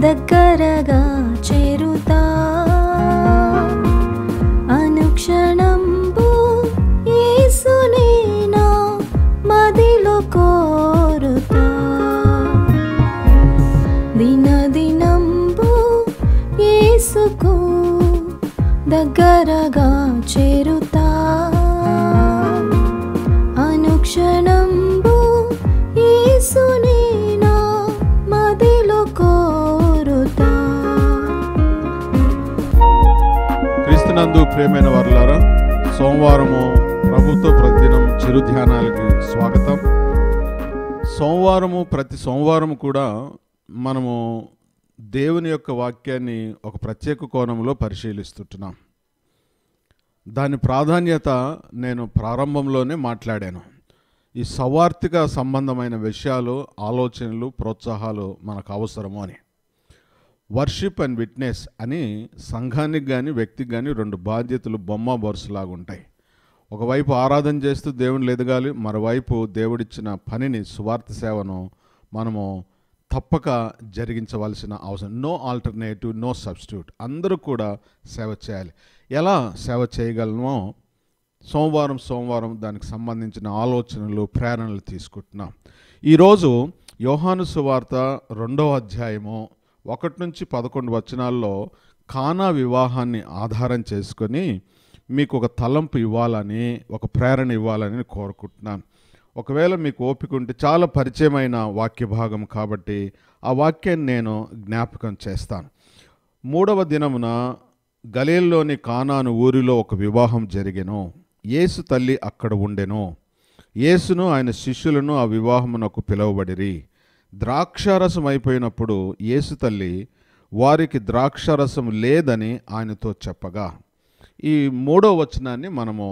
దగ్గరగా చేరుతా అనుక్షణంబు యేసునే నా మదిలో కోరుతా దినదినంబు యేసుకు దగ్గరగా చేరుతా అనుక్షణంబు యేసునే నా మదిలో కోరుతా క్రీస్తునందు ప్రేమైన వారులారా సోమవారము ప్రభుత్వ ప్రతిదినం చిరు ధ్యానాలకి స్వాగతం సోమవారము ప్రతి సోమవారం కూడా మనము దేవుని యొక్క వాక్యాన్ని ఒక ప్రత్యేక కోణంలో పరిశీలిస్తుంటున్నాం దాని ప్రాధాన్యత నేను ప్రారంభంలోనే మాట్లాడాను ఈ సవార్థిక సంబంధమైన విషయాలు ఆలోచనలు ప్రోత్సాహాలు మనకు అవసరము అని వర్షిప్ అండ్ విట్నెస్ అని సంఘానికి కానీ వ్యక్తికి కానీ రెండు బాధ్యతలు బొమ్మ బొరుసులాగా ఉంటాయి ఒకవైపు ఆరాధన చేస్తూ దేవుని ఎదగాలి మరోవైపు దేవుడిచ్చిన పనిని సువార్త సేవను మనము తప్పక జరిగించవలసిన అవసరం నో ఆల్టర్నేటివ్ నో సబ్స్టిట్యూట్ అందరూ కూడా సేవ చేయాలి ఎలా సేవ చేయగలమో సోమవారం సోమవారం దానికి సంబంధించిన ఆలోచనలు ప్రేరణలు తీసుకుంటున్నాం ఈరోజు యోహాను సువార్త రెండవ అధ్యాయము ఒకటి నుంచి పదకొండు వచనాల్లో కానా వివాహాన్ని ఆధారం చేసుకొని మీకు ఒక తలంపు ఇవ్వాలని ఒక ప్రేరణ ఇవ్వాలని కోరుకుంటున్నాను ఒకవేళ మీకు ఓపిక ఉంటే చాలా పరిచయమైన వాక్య భాగం కాబట్టి ఆ వాక్యాన్ని నేను జ్ఞాపకం చేస్తాను మూడవ దినమున గలీల్లోని కానాను ఊరిలో ఒక వివాహం జరిగెను యేసు తల్లి అక్కడ ఉండెను యేసును ఆయన శిష్యులను ఆ వివాహమునకు పిలువబడిరి ద్రాక్షారసం అయిపోయినప్పుడు యేసు తల్లి వారికి ద్రాక్షారసం లేదని ఆయనతో చెప్పగా ఈ మూడో వచనాన్ని మనము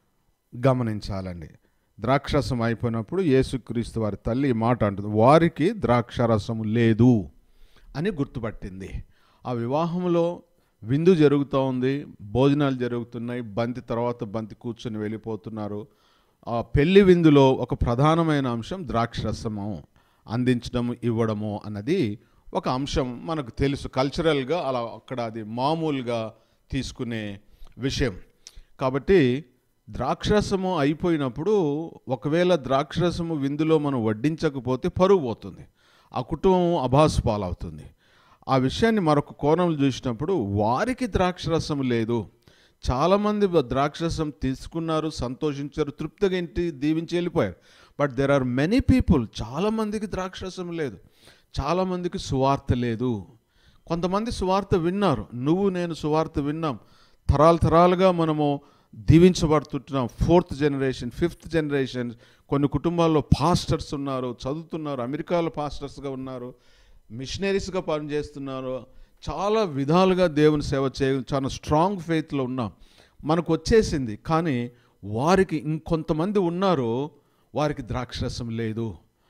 గమనించాలండి ద్రాక్షరసం అయిపోయినప్పుడు యేసుక్రీస్తు వారి తల్లి ఈ మాట అంటుంది వారికి ద్రాక్షరసం లేదు అని గుర్తుపట్టింది ఆ వివాహంలో విందు జరుగుతూ ఉంది భోజనాలు జరుగుతున్నాయి బంతి తర్వాత బంతి కూర్చొని వెళ్ళిపోతున్నారు ఆ పెళ్లి విందులో ఒక ప్రధానమైన అంశం ద్రాక్షరసము అందించడము ఇవ్వడము అన్నది ఒక అంశం మనకు తెలుసు కల్చరల్గా అలా అక్కడ అది మామూలుగా తీసుకునే విషయం కాబట్టి ద్రాక్షరసము అయిపోయినప్పుడు ఒకవేళ ద్రాక్షరసము విందులో మనం వడ్డించకపోతే పరుగు పోతుంది ఆ కుటుంబం అభాసు పాలవుతుంది ఆ విషయాన్ని మరొక కోణంలో చూసినప్పుడు వారికి ద్రాక్షరసం లేదు చాలామంది ద్రాక్షరసం తీసుకున్నారు సంతోషించారు తృప్తిగా ఇంటి దీవించి వెళ్ళిపోయారు but there are many people చాలామందికి ద్రాక్షరసం లేదు చాలామందికి సువార్త లేదు కొంతమంది సువార్త విన్నారు నువ్వు నేను సువార్త విన్నాం తరాలు తరాలుగా మనము దీవించబడుతుంటున్నాం ఫోర్త్ జనరేషన్ ఫిఫ్త్ జనరేషన్ కొన్ని కుటుంబాల్లో పాస్టర్స్ ఉన్నారు చదువుతున్నారు అమెరికాలో పాస్టర్స్గా ఉన్నారు మిషనరీస్గా పనిచేస్తున్నారు చాలా విధాలుగా దేవుని సేవ చేయ చాలా స్ట్రాంగ్ ఫెయిత్లో ఉన్నాం మనకు వచ్చేసింది కానీ వారికి ఇంకొంతమంది ఉన్నారు వారికి ద్రాక్షరసం లేదు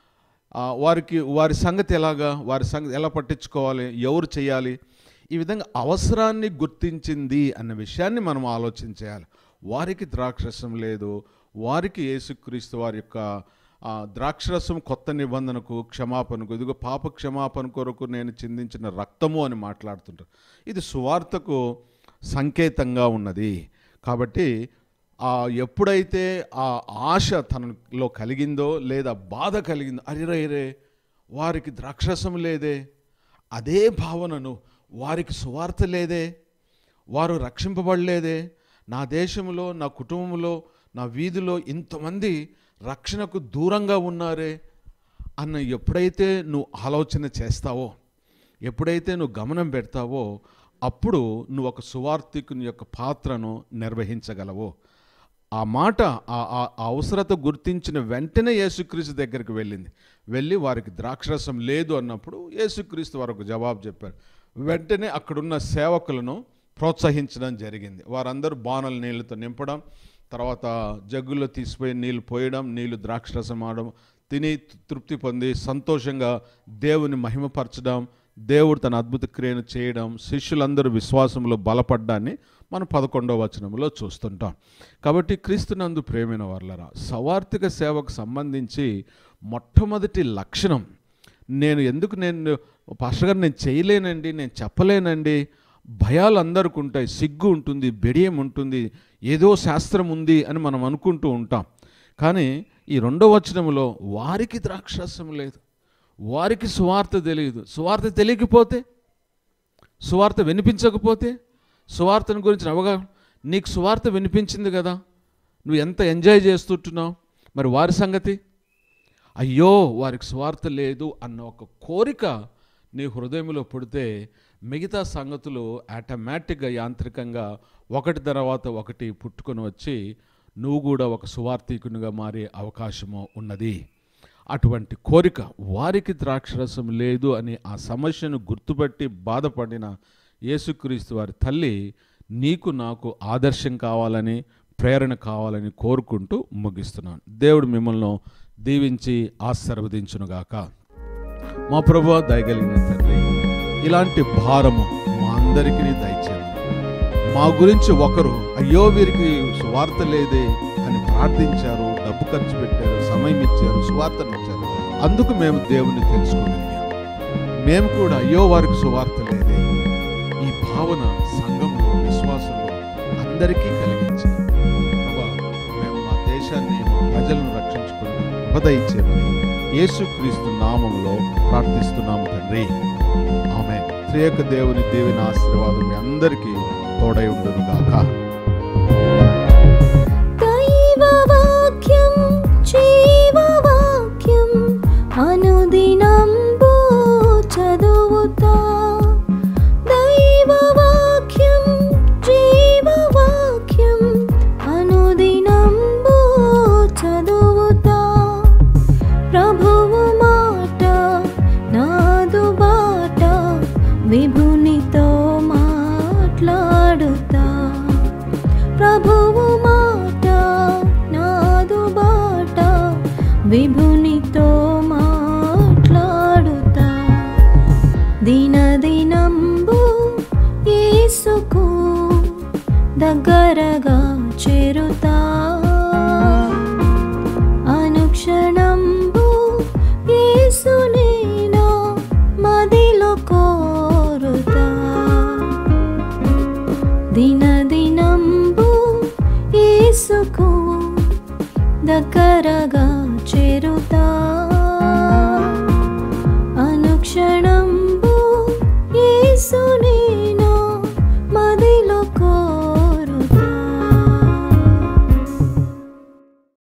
ఆ, వారికి వారి సంగతి ఎలాగా వారి సంగతి ఎలా పట్టించుకోవాలి ఎవరు చేయాలి ఈ విధంగా అవసరాన్ని గుర్తించింది అన్న విషయాన్ని మనం ఆలోచన చేయాలి వారికి ద్రాక్షరసం లేదు వారికి యేసుక్రీస్తు వారి యొక్క ఆ, ద్రాక్షరసం కొత్త నిబంధనకు క్షమాపణకు ఇదిగో పాప క్షమాపణ కొరకు నేను చిందించిన రక్తము అని మాట్లాడుతుంటారు ఇది సువార్తకు సంకేతంగా ఉన్నది కాబట్టి ఆ ఎప్పుడైతే ఆ ఆశ తనలో కలిగిందో లేదా బాధ కలిగిందో అరిరే రే వారికి ద్రాక్షరసం లేదే అదే భావనను వారికి సువార్త లేదే వారు రక్షింపబడలేదే నా దేశంలో నా కుటుంబంలో నా వీధిలో ఇంతమంది రక్షణకు దూరంగా ఉన్నారే అన్న ఎప్పుడైతే నువ్వు ఆలోచన చేస్తావో ఎప్పుడైతే నువ్వు గమనం పెడతావో అప్పుడు నువ్వు ఒక సువార్థికుని యొక్క పాత్రను నిర్వహించగలవు ఆ మాట ఆ ఆ ఆ అవసరత గుర్తించిన వెంటనే యేసుక్రీస్తు దగ్గరికి వెళ్ళింది వెళ్ళి వారికి ద్రాక్షరసం లేదు అన్నప్పుడు యేసుక్రీస్తు వారికి జవాబు చెప్పారు వెంటనే అక్కడున్న సేవకులను ప్రోత్సహించడం జరిగింది వారందరూ బాణల నీళ్ళతో నింపడం తర్వాత జగ్గుల్లో తీసిపోయి నీళ్ళు పోయడం నీళ్ళు ద్రాక్షరసం ఆడడం తిని తృప్తి పొంది సంతోషంగా దేవుని మహిమపరచడం దేవుడు తన అద్భుత క్రియను చేయడం శిష్యులందరూ విశ్వాసంలో బలపడ్డాన్ని మనం పదకొండవ వచనంలో చూస్తుంటాం కాబట్టి క్రీస్తునందు ప్రేమైన వాళ్ళరా సవార్థిక సేవకు సంబంధించి మొట్టమొదటి లక్షణం నేను ఎందుకు నేను పాస్టర్ గారు నేను చేయలేనండి నేను చెప్పలేనండి భయాలు అందరికి ఉంటాయి సిగ్గు ఉంటుంది బెడియం ఉంటుంది ఏదో శాస్త్రం ఉంది అని మనం అనుకుంటూ ఉంటాం కానీ ఈ రెండో వచనంలో వారికి ద్రాక్షరసం లేదు వారికి సువార్త తెలియదు సువార్త తెలియకపోతే సువార్త వినిపించకపోతే సువార్తను గురించి అవగాహన నీకు సువార్త వినిపించింది కదా నువ్వు ఎంత ఎంజాయ్ చేస్తుంటున్నావు మరి వారి సంగతి అయ్యో వారికి స్వార్థ లేదు అన్న ఒక కోరిక నీ హృదయంలో పుడితే మిగతా సంగతులు ఆటోమేటిక్గా యాంత్రికంగా ఒకటి తర్వాత ఒకటి పుట్టుకొని వచ్చి నువ్వు కూడా ఒక సువార్థికునిగా మారే అవకాశము ఉన్నది అటువంటి కోరిక వారికి ద్రాక్షరసం లేదు అని ఆ సమస్యను గుర్తుపట్టి బాధపడిన యేసుక్రీస్తు వారి తల్లి నీకు నాకు ఆదర్శం కావాలని ప్రేరణ కావాలని కోరుకుంటూ ముగిస్తున్నాను దేవుడు మిమ్మల్ని దీవించి ఆశీర్వదించునుగాక మా ప్రభు దయగలిగిన తండ్రి ఇలాంటి భారము మా అందరికీ దయచేయండి మా గురించి ఒకరు అయ్యో వీరికి సువార్త లేదే అని ప్రార్థించారు డబ్బు ఖర్చు పెట్టారు సమయం ఇచ్చారు సువార్తను ఇచ్చారు అందుకు మేము దేవుని తెలుసుకోగలిగాం మేము కూడా అయ్యో వారికి సువార్త లేదే ఈ భావన సంఘంలో విశ్వాసంలో అందరికీ కలిగించి ప్రభా మేము మా దేశాన్ని మా ప్రజలను రక్షించుకుని ఉపదయించేమని యేసుక్రీస్తు నామంలో ప్రార్థిస్తున్నాము తండ్రి ఆమె త్రియక దేవుని దేవుని ఆశీర్వాదం మీ అందరికీ తోడై ఉండును గాక దైవవాక్యం జీవవాక్యం అనుదినంబు చదువుతా దైవవాక్యం జీవవాక్యం అనుదినంబు చదువుతా ప్రభువు మాట నాదు బాట విభునితో మాట్లాడుతా ప్రభువు మాట నాదు బాట విభునితో మాట్లాడుతా దినదినంబు యేసుకు దగ్గరగా చేరుతా